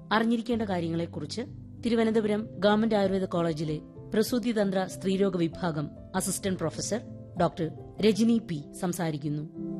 അറിഞ്ഞിരിക്കേണ്ട കാര്യങ്ങളെക്കുറിച്ച് തിരുവനന്തപുരം ഗവൺമെന്റ് ആയുർവേദ കോളേജിലെ പ്രസൂതിതന്ത്ര സ്ത്രീരോഗ വിഭാഗം assistant professor doctor Rajani P സംസാരിക്കുന്നു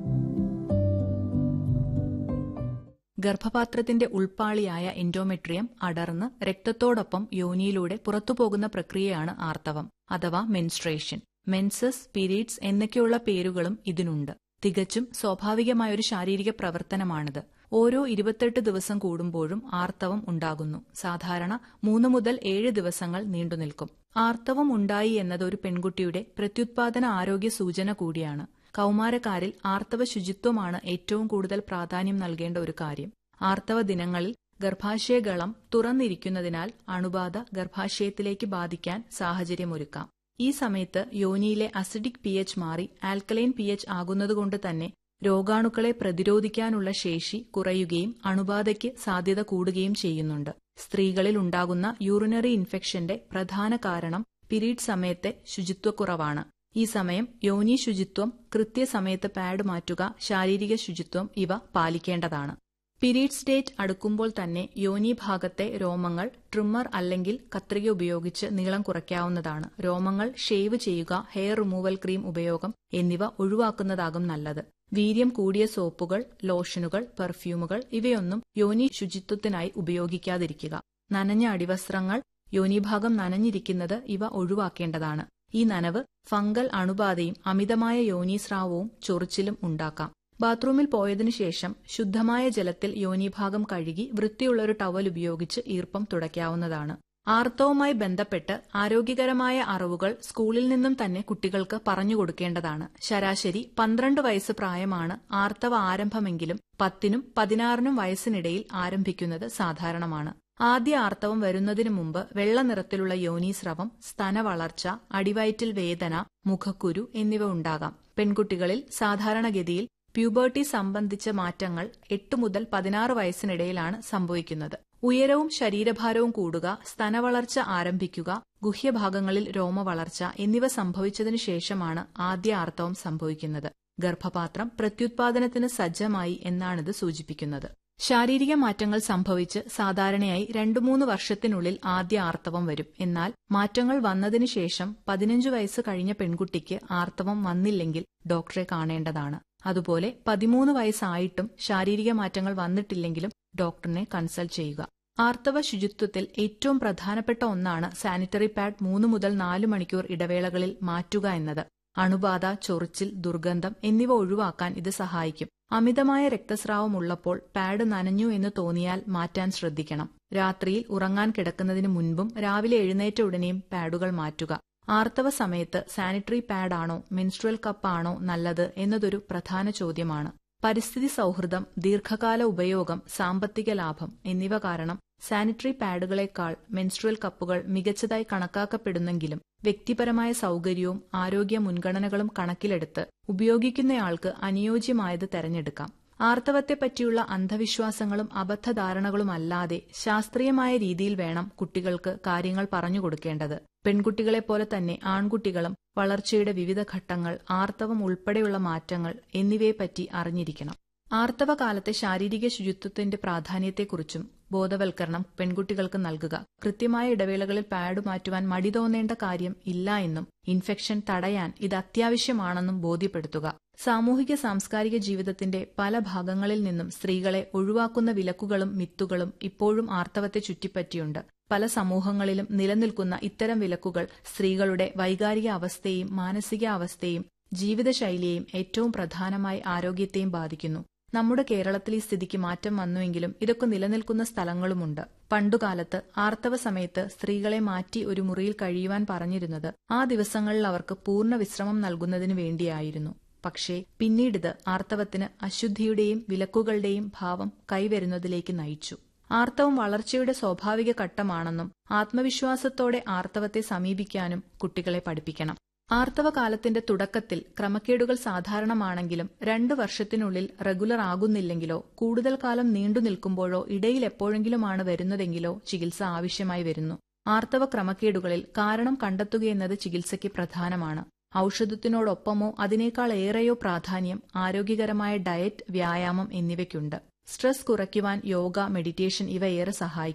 ഗർഭപാത്രത്തിന്റെ ഉൾപ്പാളിയായ എൻഡോമെട്രിയം അടർന്ന് രക്തത്തോടൊപ്പം യോനിയിലൂടെ പുറത്തുപോകുന്ന പ്രക്രിയയാണ് ആർത്തവം അഥവാ മെൻസ്ട്രേഷൻ മെൻസസ് പീരീഡ്സ് എന്നൊക്കെയുള്ള പേരുകളും ഇതിനുണ്ട് തികച്ചും സ്വാഭാവികമായ ഒരു ശാരീരിക പ്രവർത്തനമാണിത് ഓരോ ഇരുപത്തെട്ട് ദിവസം കൂടുമ്പോഴും ആർത്തവം ഉണ്ടാകുന്നു സാധാരണ മൂന്ന് മുതൽ ഏഴ് ദിവസങ്ങൾ നീണ്ടുനിൽക്കും ആർത്തവം ഉണ്ടായി എന്നത് ഒരു പെൺകുട്ടിയുടെ പ്രത്യുത്പാദന ആരോഗ്യ സൂചന കൂടിയാണ് കൗമാരക്കാരിൽ ആർത്തവ ശുചിത്വമാണ് ഏറ്റവും കൂടുതൽ പ്രാധാന്യം നൽകേണ്ട ഒരു കാര്യം ആർത്തവ ദിനങ്ങളിൽ ഗർഭാശയഗളം തുറന്നിരിക്കുന്നതിനാൽ അണുബാധ ഗർഭാശയത്തിലേക്ക് ബാധിക്കാൻ സാഹചര്യമൊരുക്കാം ഈ സമയത്ത് യോനിയിലെ അസിഡിക് പി എച്ച് മാറി ആൽക്കലൈൻ പി എച്ച് ആകുന്നതുകൊണ്ട് തന്നെ രോഗാണുക്കളെ പ്രതിരോധിക്കാനുള്ള ശേഷി കുറയുകയും അണുബാധയ്ക്ക് സാധ്യത കൂടുകയും ചെയ്യുന്നുണ്ട് സ്ത്രീകളിൽ ഉണ്ടാകുന്ന യൂറിനറി ഇൻഫെക്ഷന്റെ പ്രധാന കാരണം പിരീഡ് സമയത്തെ ശുചിത്വക്കുറവാണ് ഈ സമയം യോനി ശുചിത്വം കൃത്യസമയത്ത് പാഡ് മാറ്റുക ശാരീരിക ശുചിത്വം ഇവ പാലിക്കേണ്ടതാണ് പീരീഡ്സ് ഡേറ്റ് അടുക്കുമ്പോൾ തന്നെ യോനി ഭാഗത്തെ രോമങ്ങൾ ട്രിമ്മർ അല്ലെങ്കിൽ കത്രിക ഉപയോഗിച്ച് നീളം കുറയ്ക്കാവുന്നതാണ് രോമങ്ങൾ ഷേവ് ചെയ്യുക ഹെയർ റിമൂവൽ ക്രീം ഉപയോഗം എന്നിവ ഒഴിവാക്കുന്നതാകും നല്ലത് വീര്യം കൂടിയ സോപ്പുകൾ ലോഷനുകൾ പെർഫ്യൂമുകൾ ഇവയൊന്നും യോനി ശുചിത്വത്തിനായി ഉപയോഗിക്കാതിരിക്കുക നനഞ്ഞ അടിവസ്ത്രങ്ങൾ യോനിഭാഗം നനഞ്ഞിരിക്കുന്നത് ഇവ ഒഴിവാക്കേണ്ടതാണ് ഈ നനവ് ഫംഗൽ അണുബാധയും അമിതമായ യോനീസ്രാവവും ചൊറിച്ചിലും ഉണ്ടാക്കാം ബാത്റൂമിൽ പോയതിനു ശേഷം ശുദ്ധമായ ജലത്തിൽ യോനിഭാഗം കഴുകി വൃത്തിയുള്ള ഒരു ടവൽ ഉപയോഗിച്ച് ഈർപ്പം തുടയ്ക്കാവുന്നതാണ് ആർത്തവുമായി ബന്ധപ്പെട്ട് ആരോഗ്യകരമായ അറിവുകൾ സ്കൂളിൽ നിന്നും തന്നെ കുട്ടികൾക്ക് പറഞ്ഞുകൊടുക്കേണ്ടതാണ് ശരാശരി പന്ത്രണ്ട് വയസ്സ് പ്രായമാണ് ആർത്തവ ആരംഭമെങ്കിലും പത്തിനും പതിനാറിനും വയസ്സിനിടയിൽ ആരംഭിക്കുന്നത് സാധാരണമാണ് ആദ്യ ആർത്തവം വരുന്നതിനു മുമ്പ് വെള്ള നിറത്തിലുള്ള യോനീസ്രവം സ്തനവളർച്ച അടിവയറ്റിൽ വേദന മുഖക്കുരു എന്നിവ ഉണ്ടാകാം പെൺകുട്ടികളിൽ സാധാരണഗതിയിൽ പ്യൂബേർട്ടി സംബന്ധിച്ച മാറ്റങ്ങൾ എട്ട് മുതൽ പതിനാറ് വയസ്സിനിടയിലാണ് സംഭവിക്കുന്നത് ഉയരവും ശരീരഭാരവും കൂടുക സ്തനവളർച്ച ആരംഭിക്കുക ഗുഹ്യഭാഗങ്ങളിൽ രോമവളർച്ച എന്നിവ സംഭവിച്ചതിനു ശേഷമാണ് ആദ്യ ആർത്തവം സംഭവിക്കുന്നത് ഗർഭപാത്രം പ്രത്യുത്പാദനത്തിന് സജ്ജമായി എന്നാണിത് സൂചിപ്പിക്കുന്നത് ശാരീരിക മാറ്റങ്ങൾ സംഭവിച്ച് സാധാരണയായി രണ്ടു മൂന്ന് വർഷത്തിനുള്ളിൽ ആദ്യ ആർത്തവം വരും എന്നാൽ മാറ്റങ്ങൾ വന്നതിനു ശേഷം പതിനഞ്ചു വയസ്സ് കഴിഞ്ഞ പെൺകുട്ടിക്ക് ആർത്തവം വന്നില്ലെങ്കിൽ ഡോക്ടറെ കാണേണ്ടതാണ് അതുപോലെ പതിമൂന്ന് വയസ്സായിട്ടും ശാരീരിക മാറ്റങ്ങൾ വന്നിട്ടില്ലെങ്കിലും ഡോക്ടറിനെ കൺസൾട്ട് ചെയ്യുക ആർത്തവ ശുചിത്വത്തിൽ ഏറ്റവും പ്രധാനപ്പെട്ട ഒന്നാണ് സാനിറ്ററി പാഡ് മൂന്ന് മുതൽ നാല് മണിക്കൂർ ഇടവേളകളിൽ മാറ്റുക എന്നത് അണുബാധ ചൊറിച്ചിൽ ദുർഗന്ധം എന്നിവ ഒഴിവാക്കാൻ ഇത് സഹായിക്കും അമിതമായ രക്തസ്രാവം ഉള്ളപ്പോൾ പാഡ് നനഞ്ഞു എന്ന് തോന്നിയാൽ മാറ്റാൻ ശ്രദ്ധിക്കണം രാത്രിയിൽ ഉറങ്ങാൻ കിടക്കുന്നതിന് മുൻപും രാവിലെ എഴുന്നേറ്റ ഉടനെയും പാഡുകൾ മാറ്റുക ആർത്തവ സമയത്ത് സാനിറ്ററി പാഡാണോ മെൻസ്ട്രൽ കപ്പാണോ നല്ലത് എന്നതൊരു പ്രധാന ചോദ്യമാണ് പരിസ്ഥിതി സൗഹൃദം ദീർഘകാല ഉപയോഗം സാമ്പത്തിക ലാഭം എന്നിവ കാരണം സാനിറ്ററി പാഡുകളേക്കാൾ മെൻസ്ട്രൽ കപ്പുകൾ മികച്ചതായി കണക്കാക്കപ്പെടുന്നെങ്കിലും വ്യക്തിപരമായ സൗകര്യവും ആരോഗ്യ മുൻഗണനകളും കണക്കിലെടുത്ത് ഉപയോഗിക്കുന്നയാൾക്ക് അനുയോജ്യമായത് തെരഞ്ഞെടുക്കാം ആർത്തവത്തെപ്പറ്റിയുള്ള അന്ധവിശ്വാസങ്ങളും അബദ്ധധാരണകളുമല്ലാതെ ശാസ്ത്രീയമായ രീതിയിൽ വേണം കുട്ടികൾക്ക് കാര്യങ്ങൾ പറഞ്ഞുകൊടുക്കേണ്ടത് പെൺകുട്ടികളെപ്പോലെ തന്നെ ആൺകുട്ടികളും വളർച്ചയുടെ വിവിധ ഘട്ടങ്ങൾ ആർത്തവം ഉൾപ്പെടെയുള്ള മാറ്റങ്ങൾ എന്നിവയെപ്പറ്റി അറിഞ്ഞിരിക്കണം ആർത്തവകാലത്തെ ശാരീരിക ശുചിത്വത്തിന്റെ പ്രാധാന്യത്തെക്കുറിച്ചും ബോധവൽക്കരണം പെൺകുട്ടികൾക്ക് നൽകുക കൃത്യമായ ഇടവേളകളിൽ പാഡ് മാറ്റുവാൻ മടി തോന്നേണ്ട കാര്യം ഇല്ല എന്നും ഇൻഫെക്ഷൻ തടയാൻ ഇത് അത്യാവശ്യമാണെന്നും ബോധ്യപ്പെടുത്തുക സാമൂഹിക സാംസ്കാരിക ജീവിതത്തിന്റെ പല ഭാഗങ്ങളിൽ നിന്നും സ്ത്രീകളെ ഒഴിവാക്കുന്ന വിലക്കുകളും മിത്തുകളും ഇപ്പോഴും ആർത്തവത്തെ ചുറ്റിപ്പറ്റിയുണ്ട് പല സമൂഹങ്ങളിലും നിലനിൽക്കുന്ന ഇത്തരം വിലക്കുകൾ സ്ത്രീകളുടെ വൈകാരിക അവസ്ഥയെയും മാനസികാവസ്ഥയെയും ജീവിതശൈലിയെയും ഏറ്റവും പ്രധാനമായി ആരോഗ്യത്തെയും ബാധിക്കുന്നു നമ്മുടെ കേരളത്തിൽ ഈ സ്ഥിതിക്ക് മാറ്റം വന്നുവെങ്കിലും ഇതൊക്കെ നിലനിൽക്കുന്ന സ്ഥലങ്ങളുമുണ്ട് പണ്ടുകാലത്ത് ആർത്തവ സമയത്ത് സ്ത്രീകളെ മാറ്റി ഒരു മുറിയിൽ കഴിയുവാൻ പറഞ്ഞിരുന്നത് ആ ദിവസങ്ങളിൽ അവർക്ക് പൂർണ്ണ വിശ്രമം നൽകുന്നതിനു വേണ്ടിയായിരുന്നു പക്ഷേ പിന്നീടിത് ആർത്തവത്തിന് അശുദ്ധിയുടെയും വിലക്കുകളുടെയും ഭാവം കൈവരുന്നതിലേക്ക് നയിച്ചു ആർത്തവം വളർച്ചയുടെ സ്വാഭാവിക ഘട്ടമാണെന്നും ആത്മവിശ്വാസത്തോടെ ആർത്തവത്തെ സമീപിക്കാനും കുട്ടികളെ പഠിപ്പിക്കണം ആർത്തവകാലത്തിന്റെ തുടക്കത്തിൽ ക്രമക്കേടുകൾ സാധാരണമാണെങ്കിലും രണ്ടു വർഷത്തിനുള്ളിൽ റെഗുലർ ആകുന്നില്ലെങ്കിലോ കൂടുതൽ കാലം നീണ്ടു നിൽക്കുമ്പോഴോ ഇടയിൽ എപ്പോഴെങ്കിലുമാണ് വരുന്നതെങ്കിലോ ചികിത്സ ആവശ്യമായി വരുന്നു ആർത്തവ ക്രമക്കേടുകളിൽ കാരണം കണ്ടെത്തുകയെന്നത് ചികിത്സയ്ക്ക് പ്രധാനമാണ് ഔഷധത്തിനോടൊപ്പമോ അതിനേക്കാൾ ഏറെയോ പ്രാധാന്യം ആരോഗ്യകരമായ ഡയറ്റ് വ്യായാമം എന്നിവയ്ക്കുണ്ട് സ്ട്രെസ് കുറയ്ക്കുവാൻ യോഗ മെഡിറ്റേഷൻ ഇവ ഏറെ സഹായിക്കും